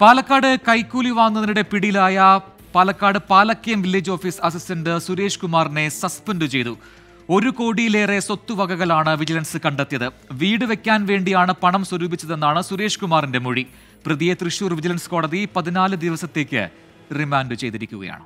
പാലക്കാട് കൈക്കൂലി വാങ്ങുന്നതിനിടെ പിടിയിലായ Palakkad Palakkayam village office assistant Suresh കുമാറിനെ സസ്പെൻഡ് ചെയ്തു ഒരു കോടിയിലേറെ സ്വത്തുവകകളാണ് വിജിലൻസ് കണ്ടെത്തിയത് വീട് വെക്കാൻ വേണ്ടിയാണ് പണം സ്വരൂപിച്ചതെന്നാണ് സുരേഷ് കുമാറിന്റെ മൊഴി പ്രതിയെ തൃശൂർ വിജിലൻസ് കോടതി പതിനാല് ദിവസത്തേക്ക് റിമാൻഡ് ചെയ്തിരിക്കുകയാണ്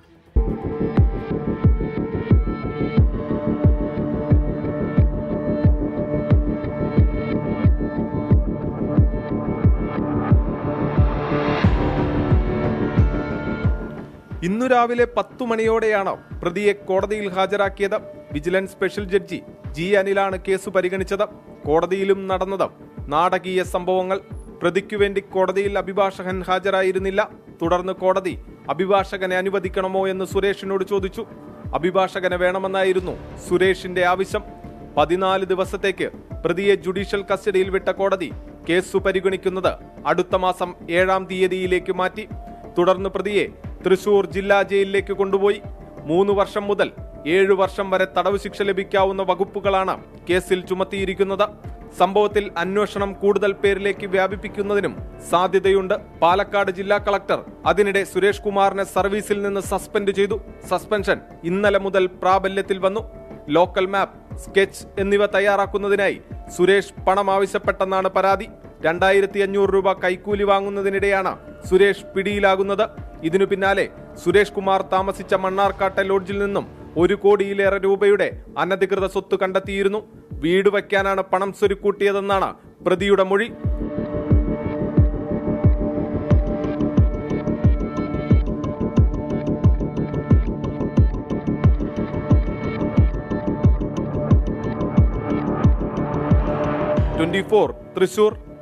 ഇന്നു രാവിലെ പത്തു മണിയോടെയാണ് പ്രതിയെ കോടതിയിൽ ഹാജരാക്കിയത് വിജിലൻസ് സ്പെഷ്യൽ ജഡ്ജി ജി അനിലാണ് കേസ് പരിഗണിച്ചത് കോടതിയിലും നടന്നത് നാടകീയ സംഭവങ്ങൾ പ്രതിക്കു വേണ്ടി കോടതിയിൽ അഭിഭാഷകൻ ഹാജരായിരുന്നില്ല തുടർന്ന് കോടതി അഭിഭാഷകനെ അനുവദിക്കണമോ എന്ന് സുരേഷിനോട് ചോദിച്ചു അഭിഭാഷകനെ വേണമെന്നായിരുന്നു സുരേഷിന്റെ ആവശ്യം പതിനാല് ദിവസത്തേക്ക് പ്രതിയെ ജുഡീഷ്യൽ കസ്റ്റഡിയിൽ വിട്ട കോടതി കേസ് പരിഗണിക്കുന്നത് അടുത്ത മാസം ഏഴാം തീയതിയിലേക്ക് മാറ്റി തുടർന്ന് പ്രതിയെ തൃശൂർ ജില്ലാ ജയിലിലേക്ക് കൊണ്ടുപോയി മൂന്ന് വർഷം മുതൽ ഏഴു വർഷം വരെ തടവ് ശിക്ഷ ലഭിക്കാവുന്ന വകുപ്പുകളാണ് കേസിൽ ചുമത്തിയിരിക്കുന്നത് സംഭവത്തിൽ അന്വേഷണം കൂടുതൽ പേരിലേക്ക് വ്യാപിപ്പിക്കുന്നതിനും സാധ്യതയുണ്ട് പാലക്കാട് ജില്ലാ കളക്ടർ അതിനിടെ സുരേഷ് കുമാറിനെ സർവീസിൽ നിന്ന് സസ്പെൻഡ് ചെയ്തു സസ്പെൻഷൻ ഇന്നലെ മുതൽ പ്രാബല്യത്തിൽ വന്നു ലോക്കൽ മാപ്പ് സ്കെച്ച് എന്നിവ തയ്യാറാക്കുന്നതിനായി സുരേഷ് പണം ആവശ്യപ്പെട്ടെന്നാണ് പരാതി രണ്ടായിരത്തി അഞ്ഞൂറ് രൂപ കൈക്കൂലി വാങ്ങുന്നതിനിടെയാണ് സുരേഷ് പിടിയിലാകുന്നത് ഇതിനു പിന്നാലെ സുരേഷ് കുമാർ താമസിച്ച മണ്ണാർക്കാട്ടെ ലോഡ്ജിൽ നിന്നും ഒരു കോടിയിലേറെ രൂപയുടെ അനധികൃത സ്വത്ത് കണ്ടെത്തിയിരുന്നു വീട് വയ്ക്കാനാണ് പണം സ്വരുക്കൂട്ടിയതെന്നാണ് പ്രതിയുടെ മൊഴി ട്വന്റി ഫോർ തൃശൂർ